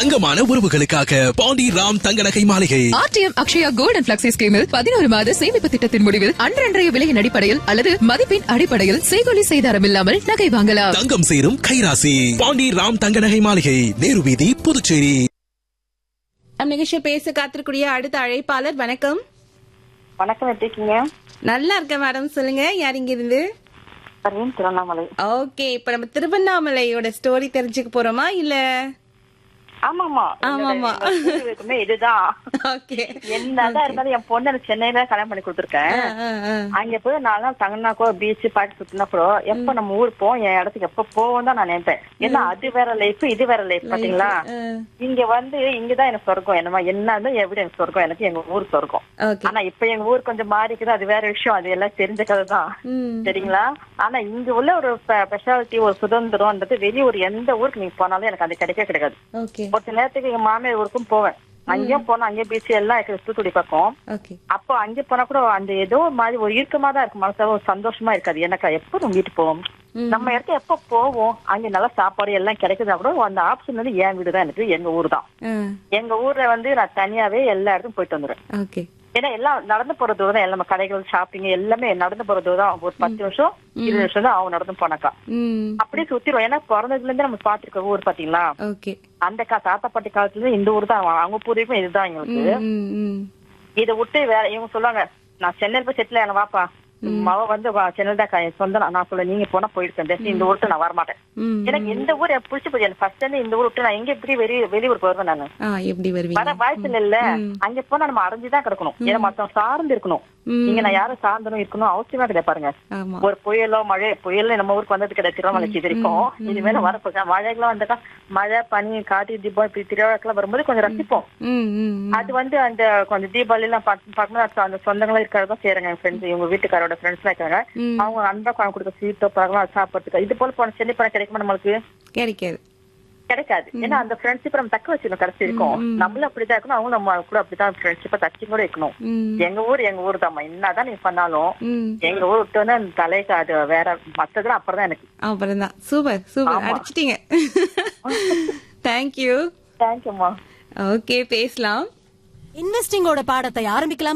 தங்கமான உறவுகளுக்காக பாண்டி ராம் தங்க நகை மாளிகை RTM Akshaya gold and flexi ஸ்கீமில் பதினோரு மாத சேமிப்பு திட்டத்தின் முடிவில் அன்றன்றைய விலையின் அடிப்படையில் அல்லது மதிப்பின் அடிப்படையில் செய்கொலி செய்தாரம் இல்லாமல் நகை வாங்கலாம் தங்கம் சேரும் கைராசி பாண்டி ராம் தங்க நகை மாளிகை நேரு வீதி புதுச்சேரி நம் நிகழ்ச்சியை பேச காத்திருக்கூடிய அடுத்த அழைப்பாளர் வணக்கம் வணக்கம் எப்படி இருக்கீங்க நல்லா இருக்கேன் மேடம் சொல்லுங்க யார் இங்க இருந்து பர்வீன் திருவண்ணாமலை ஓகே இப்ப நம்ம திருவண்ணாமலையோட ஸ்டோரி தெரிஞ்சுக்க போறோமா இல்ல ஆமா ஆமா ஆமாமா. இருக்குமே இதுதான் ஓகே என்னதான் இருந்தாலும் என் பொண்ணு எனக்கு சென்னையில கல்யாணம் பண்ணி கொடுத்துருக்கேன் அங்க போய் நாலு நாள் தங்கினாக்கோ பீச் பாட்டு சுத்தினா கூட எப்ப நம்ம ஊர் போவோம் என் இடத்துக்கு எப்ப போவோம் தான் நான் நினைப்பேன் ஏன்னா அது வேற லைஃப் இது வேற லைஃப் பாத்தீங்களா இங்க வந்து இங்கதான் எனக்கு சொர்க்கம் என்னமா என்ன எப்படி எனக்கு சொர்க்கம் எனக்கு எங்க ஊர் சொர்க்கம் ஓகே ஆனா இப்ப எங்க ஊர் கொஞ்சம் மாறிக்குது அது வேற விஷயம் அது எல்லாம் தெரிஞ்ச கதை தான் சரிங்களா ஆனா இங்க உள்ள ஒரு ஸ்பெஷாலிட்டி ஒரு சுதந்திரம்ன்றது வெளியூர் எந்த ஊருக்கு நீங்க போனாலும் எனக்கு அது கிடைக்க கிடைக்காது ஓகே ஒரு சில நேரத்துக்கு எங்க மாமியார் ஊருக்கும் போவேன் அங்கேயும் போனா அங்கேயும் பீச் எல்லாம் எனக்கு தூத்துக்குடி பக்கம் ஓகே அப்போ அங்கே போனா கூட அந்த ஏதோ ஒரு மாதிரி ஒரு இறுக்கமா தான் இருக்கும் மனசு ஒரு சந்தோஷமா இருக்காது எனக்கு எப்போ நம்ம வீட்டு போவோம் நம்ம இடத்துல எப்ப போவோம் அங்க நல்லா சாப்பாடு எல்லாம் கிடைக்குதா கூட அந்த ஆப்ஷன் வந்து என் வீடு தான் எனக்கு எங்க ஊர் தான் எங்க ஊர்ல வந்து நான் தனியாவே எல்லா இடத்துக்கும் போயிட்டு வந்துடுறேன் ஓகே ஏன்னா எல்லாம் நடந்து போற தூரம் தான் எல்லாமே கடைகள் ஷாப்பிங் எல்லாமே நடந்து போற தூரம் தான் ஒரு பத்து நிமிஷம் இருபது நிமிஷம் தான் அவன் நடந்து போனாக்கா ம் அப்படியே சுத்திரும் ஏன்னா பிறந்ததுல இருந்து நம்ம பாத்துருக்க ஊர் பாத்தீங்களா ஓகே அந்த கா தாத்தா பாட்டி காலத்துல இருந்து இந்த ஊர் தான் அவங்க பூர்வீகம் இதுதான் எங்களுக்கு ம் ம் இதை விட்டு வேற இவங்க சொல்லுவாங்க நான் சென்னையில போய் செட்டில் ஆன வாப்பா மவ வந்து வா, சென்னையில் தான் கா- சொந்த நான் நான் சொல்ல நீங்க போனா போயிருக்கேன் இந்த ஊருக்கு நான் வரமாட்டேன் ம் எனக்கு இந்த ஊர் எனக்கு பிடிச்சி போச்சு எனக்கு ஃபர்ஸ்ட் வந்து இந்த ஊர் விட்டு நான் எங்க எப்படி வெளி வெளியூருக்கு வருவேன் நானு ஆ எப்படி வர வருவீங்க வாய்ப்பு இல்ல அங்க போனா நம்ம அடைஞ்சுதான் கிடக்கணும் ஏன்னா மத்தவங்க சார்ந்து இருக்கணும் ம். இங்க நான் யாரும் சார்ந்தனும் இருக்கணும் அவசியமா கிடையாது பாருங்க ஆமா ஒரு புயலோ மழை புயல் நம்ம ஊருக்கு வந்தது கிடையாது திருவண்ணாமலைக்கு இது வரைக்கும் இனிமேல வரப்போகுது மழைகள்லாம் வந்தாக்கா மழை பனி காட்டி தீபம் இப்படி திருவிழாக்கெல்லாம் வரும்போது கொஞ்சம் ரசிப்போம் ம் ம் ம். அது வந்து அந்த கொஞ்சம் தீபாவளி எல்லாம் பார்க்கும்போது அந்த சொந்தங்களும் இருக்கிறதா செய்யறாங்க என் ஃப்ரெண்ட்ஸ் இவங்க வீட்டுக்காரோட ஃப்ரெண்ட்ஸ் எல்லாம் இருக்காங்க ம். அவங்க அன்பா குழம்பு கொடுக்க ஸ்வீட்டோ பழகம் சாப்பிடுறதுக்கு இது போல போன சென்னை பணம் கிடைக்குமா நம்மளுக்கு கிடைக்காது கிடைக்காது ஏன்னா அந்த ஃப்ரெண்ட்ஷிப் நம்ம தக்க வச்சுக்கணும் கடைசி இருக்கும் நம்மளும் அப்படிதான் இருக்கணும் அவங்க நம்ம கூட அப்படிதான் ஃப்ரெண்ட்ஷிப்பா தச்சு கூட இருக்கணும் ம் எங்க ஊர் எங்க ஊர் தாம்மா என்னதான் நீ பண்ணாலும் ம் எங்க ஊர் விட்டு வந்து அந்த தலைக்கு அது வேற மத்ததுலாம் அப்புறம் தான் எனக்கு அப்புறம் தான் சூப்பர் சூப்பர் ஆமா. அடிச்சிட்டீங்க தேங்க்யூ தேங்க்யூம்மா ஓகே பேசலாம் இன்வெஸ்டிங்கோட பாடத்தை ஆரம்பிக்கலாம்